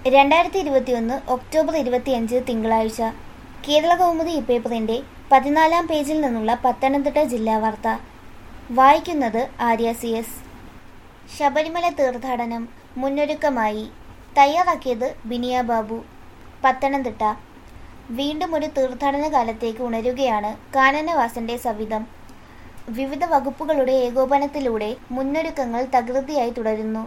രണ്ടായിരത്തി ഇരുപത്തിയൊന്ന് ഒക്ടോബർ ഇരുപത്തിയഞ്ച് തിങ്കളാഴ്ച കേരള കൗമുദി ഇപ്പേപ്പറിന്റെ പതിനാലാം പേജിൽ നിന്നുള്ള പത്തനംതിട്ട ജില്ലാ വാർത്ത വായിക്കുന്നത് ആര്യ സി എസ് ശബരിമല തീർത്ഥാടനം മുന്നൊരുക്കമായി തയ്യാറാക്കിയത് ബിനിയ ബാബു പത്തനംതിട്ട വീണ്ടും ഒരു തീർത്ഥാടന കാലത്തേക്ക് ഉണരുകയാണ് കാനനവാസന്റെ സവിധം വിവിധ വകുപ്പുകളുടെ ഏകോപനത്തിലൂടെ മുന്നൊരുക്കങ്ങൾ തകൃതിയായി തുടരുന്നു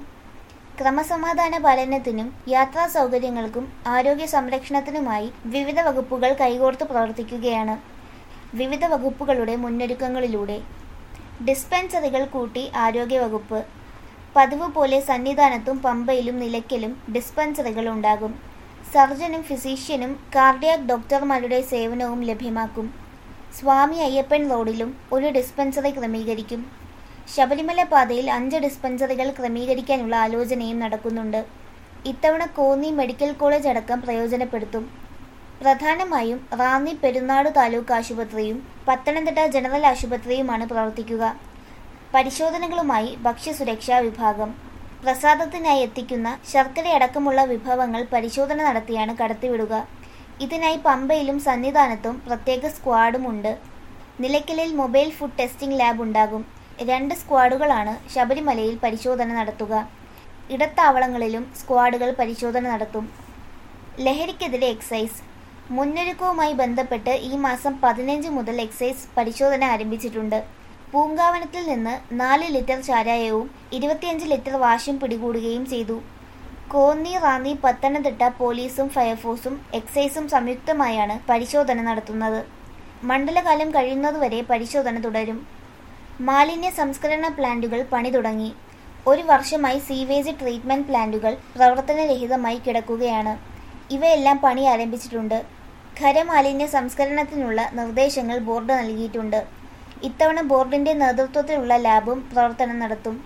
ക്രമസമാധാന പാലനത്തിനും യാത്രാ സൗകര്യങ്ങൾക്കും ആരോഗ്യ സംരക്ഷണത്തിനുമായി വിവിധ വകുപ്പുകൾ കൈകോർത്ത് പ്രവർത്തിക്കുകയാണ് വിവിധ വകുപ്പുകളുടെ മുന്നൊരുക്കങ്ങളിലൂടെ ഡിസ്പെൻസറികൾ കൂട്ടി ആരോഗ്യവകുപ്പ് പതിവ് പോലെ സന്നിധാനത്തും പമ്പയിലും നിലയ്ക്കലും ഡിസ്പെൻസറികൾ ഉണ്ടാകും സർജനും ഫിസീഷ്യനും കാർഡിയാക് ഡോക്ടർമാരുടെ സേവനവും ലഭ്യമാക്കും സ്വാമി അയ്യപ്പൻ റോഡിലും ഒരു ഡിസ്പെൻസറി ക്രമീകരിക്കും ശബരിമല പാതയിൽ അഞ്ച് ഡിസ്പെൻസറികൾ ക്രമീകരിക്കാനുള്ള ആലോചനയും നടക്കുന്നുണ്ട് ഇത്തവണ കോന്നി മെഡിക്കൽ കോളേജ് അടക്കം പ്രയോജനപ്പെടുത്തും പ്രധാനമായും റാന്നി പെരുന്നാട് താലൂക്ക് ആശുപത്രിയും പത്തനംതിട്ട ജനറൽ ആശുപത്രിയുമാണ് പ്രവർത്തിക്കുക പരിശോധനകളുമായി ഭക്ഷ്യസുരക്ഷാ വിഭാഗം പ്രസാദത്തിനായി എത്തിക്കുന്ന ശർക്കരയടക്കമുള്ള വിഭവങ്ങൾ പരിശോധന നടത്തിയാണ് കടത്തിവിടുക ഇതിനായി പമ്പയിലും സന്നിധാനത്തും പ്രത്യേക സ്ക്വാഡും ഉണ്ട് നിലയ്ക്കലിൽ മൊബൈൽ ഫുഡ് ടെസ്റ്റിംഗ് ലാബ് ഉണ്ടാകും രണ്ട് സ്ക്വാഡുകളാണ് ശബരിമലയിൽ പരിശോധന നടത്തുക ഇടത്താവളങ്ങളിലും സ്ക്വാഡുകൾ പരിശോധന നടത്തും ലഹരിക്കെതിരെ എക്സൈസ് മുന്നൊരുക്കവുമായി ബന്ധപ്പെട്ട് ഈ മാസം പതിനഞ്ച് മുതൽ എക്സൈസ് പരിശോധന ആരംഭിച്ചിട്ടുണ്ട് പൂങ്കാവനത്തിൽ നിന്ന് നാല് ലിറ്റർ ചാരായവും ഇരുപത്തിയഞ്ച് ലിറ്റർ വാശും പിടികൂടുകയും ചെയ്തു കോന്നി റാന്നി പത്തനംതിട്ട പോലീസും ഫയർഫോഴ്സും എക്സൈസും സംയുക്തമായാണ് പരിശോധന നടത്തുന്നത് മണ്ഡലകാലം കഴിയുന്നതുവരെ പരിശോധന തുടരും മാലിന്യ സംസ്കരണ പ്ലാന്റുകൾ പണി തുടങ്ങി ഒരു വർഷമായി സീവേജ് ട്രീറ്റ്മെന്റ് പ്ലാന്റുകൾ പ്രവർത്തനരഹിതമായി കിടക്കുകയാണ് ഇവയെല്ലാം പണി ആരംഭിച്ചിട്ടുണ്ട് ഖരമാലിന്യ സംസ്കരണത്തിനുള്ള നിർദ്ദേശങ്ങൾ ബോർഡ് നൽകിയിട്ടുണ്ട് ഇത്തവണ ബോർഡിന്റെ നേതൃത്വത്തിലുള്ള ലാബും പ്രവർത്തനം നടത്തും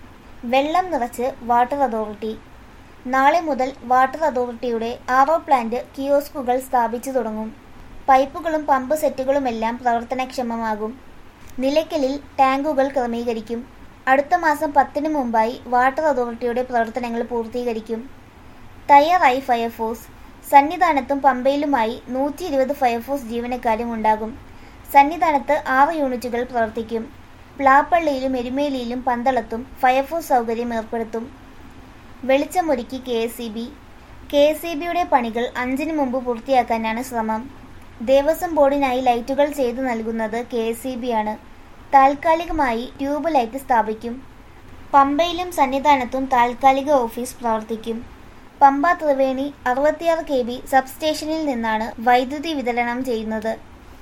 വെള്ളം നിറച്ച് വാട്ടർ അതോറിറ്റി നാളെ മുതൽ വാട്ടർ അതോറിറ്റിയുടെ ആർ ഒ പ്ലാന്റ് കിയോസ്കുകൾ സ്ഥാപിച്ചു തുടങ്ങും പൈപ്പുകളും പമ്പ് സെറ്റുകളുമെല്ലാം പ്രവർത്തനക്ഷമമാകും നിലയ്ക്കലിൽ ടാങ്കുകൾ ക്രമീകരിക്കും അടുത്ത മാസം പത്തിന് മുമ്പായി വാട്ടർ അതോറിറ്റിയുടെ പ്രവർത്തനങ്ങൾ പൂർത്തീകരിക്കും തയ്യാറായി ഫയർഫോഴ്സ് സന്നിധാനത്തും പമ്പയിലുമായി നൂറ്റി ഇരുപത് ഫയർഫോഴ്സ് ജീവനക്കാരും ഉണ്ടാകും സന്നിധാനത്ത് ആറ് യൂണിറ്റുകൾ പ്രവർത്തിക്കും പ്ലാപ്പള്ളിയിലും എരുമേലിയിലും പന്തളത്തും ഫയർഫോഴ്സ് സൗകര്യം ഏർപ്പെടുത്തും വെളിച്ചമൊരുക്കി K S E B K S E ബിയുടെ പണികൾ അഞ്ചിന് മുമ്പ് പൂർത്തിയാക്കാനാണ് ശ്രമം ദേവസ്വം ബോർഡിനായി ലൈറ്റുകൾ ചെയ്തു നൽകുന്നത് കെ എസ് സി ബി ആണ് താൽക്കാലികമായി ട്യൂബ് ലൈറ്റ് സ്ഥാപിക്കും പമ്പയിലും സന്നിധാനത്തും താൽക്കാലിക ഓഫീസ് പ്രവർത്തിക്കും പമ്പ ത്രിവേണി അറുപത്തിയാറ് കെ ബി സബ്സ്റ്റേഷനിൽ നിന്നാണ് വൈദ്യുതി വിതരണം ചെയ്യുന്നത്